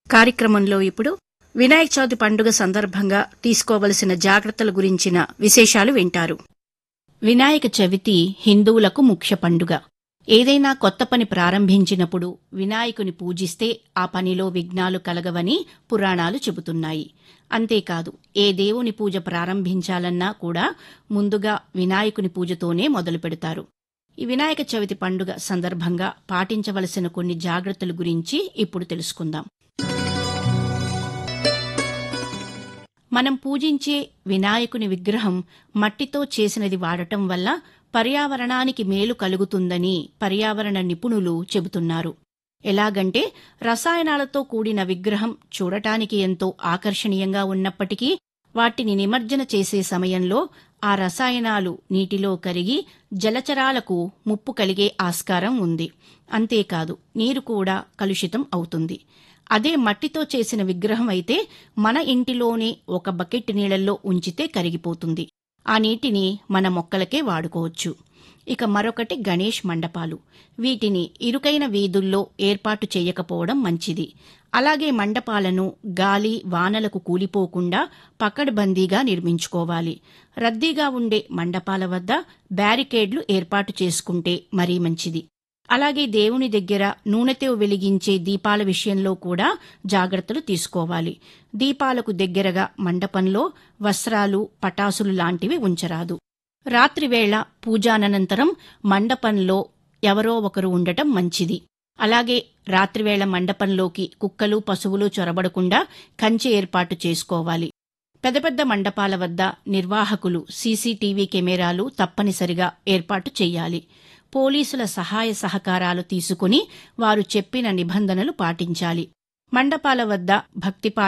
కార్యక్రమంలో ఇప్పుడు వినాయక చవితి పండుగ సందర్భంగా తీసుకోవలసిన జాగ్రత్తల గురించిన విశేషాలు వింటారు వినాయక చవితి హిందువులకు ముఖ్య పండుగ ఏదైనా కొత్త పని ప్రారంభించినప్పుడు వినాయకుని పూజిస్తే ఆ పనిలో విఘ్నాలు కలగవని పురాణాలు చెబుతున్నాయి అంతేకాదు ఏ దేవుని పూజ ప్రారంభించాలన్నా కూడా ముందుగా వినాయకుని పూజతోనే మొదలు పెడతారు ఈ వినాయక చవితి పండుగ సందర్భంగా పాటించవలసిన కొన్ని జాగ్రత్తల గురించి ఇప్పుడు తెలుసుకుందాం మనం పూజించే వినాయకుని విగ్రహం మట్టితో చేసినది వాడటం వల్ల పర్యావరణానికి మేలు కలుగుతుందని పర్యావరణ నిపుణులు చెబుతున్నారు ఎలాగంటే రసాయనాలతో కూడిన విగ్రహం చూడటానికి ఎంతో ఆకర్షణీయంగా ఉన్నప్పటికీ వాటిని నిమజ్జన చేసే సమయంలో ఆ రసాయనాలు నీటిలో కరిగి జలచరాలకు ముప్పు కలిగే ఆస్కారం ఉంది అంతేకాదు నీరు కూడా కలుషితం అవుతుంది అదే మట్టితో చేసిన విగ్రహం అయితే మన ఇంటిలోనే ఒక బకెట్ నీళ్లలో ఉంచితే కరిగిపోతుంది ఆ నీటిని మన మొక్కలకే వాడుకోవచ్చు ఇక మరొకటి గణేష్ మండపాలు వీటిని ఇరుకైన వీధుల్లో ఏర్పాటు చేయకపోవడం మంచిది అలాగే మండపాలను గాలి వానలకు కూలిపోకుండా పకడ్బందీగా నిర్మించుకోవాలి రద్దీగా ఉండే మండపాల వద్ద బ్యారికేడ్లు ఏర్పాటు చేసుకుంటే మరీ మంచిది అలాగే దేవుని దగ్గర నూనెతో వెలిగించే దీపాల విషయంలో కూడా జాగ్రత్తలు తీసుకోవాలి దీపాలకు దగ్గరగా మండపంలో వస్త్రాలు పటాసులు లాంటివి ఉంచరాదు రాత్రివేళ పూజానంతరం మండపంలో ఎవరో ఒకరు ఉండటం మంచిది అలాగే రాత్రివేళ మండపంలోకి కుక్కలు పశువులు చొరబడకుండా కంచె ఏర్పాటు చేసుకోవాలి పెద్ద పెద్ద మండపాల వద్ద నిర్వాహకులు సీసీటీవీ కెమెరాలు తప్పనిసరిగా ఏర్పాటు చేయాలి పోలీసుల సహాయ సహకారాలు తీసుకుని వారు చెప్పిన నిబంధనలు పాటించాలి మండపాల వద్ద భక్తి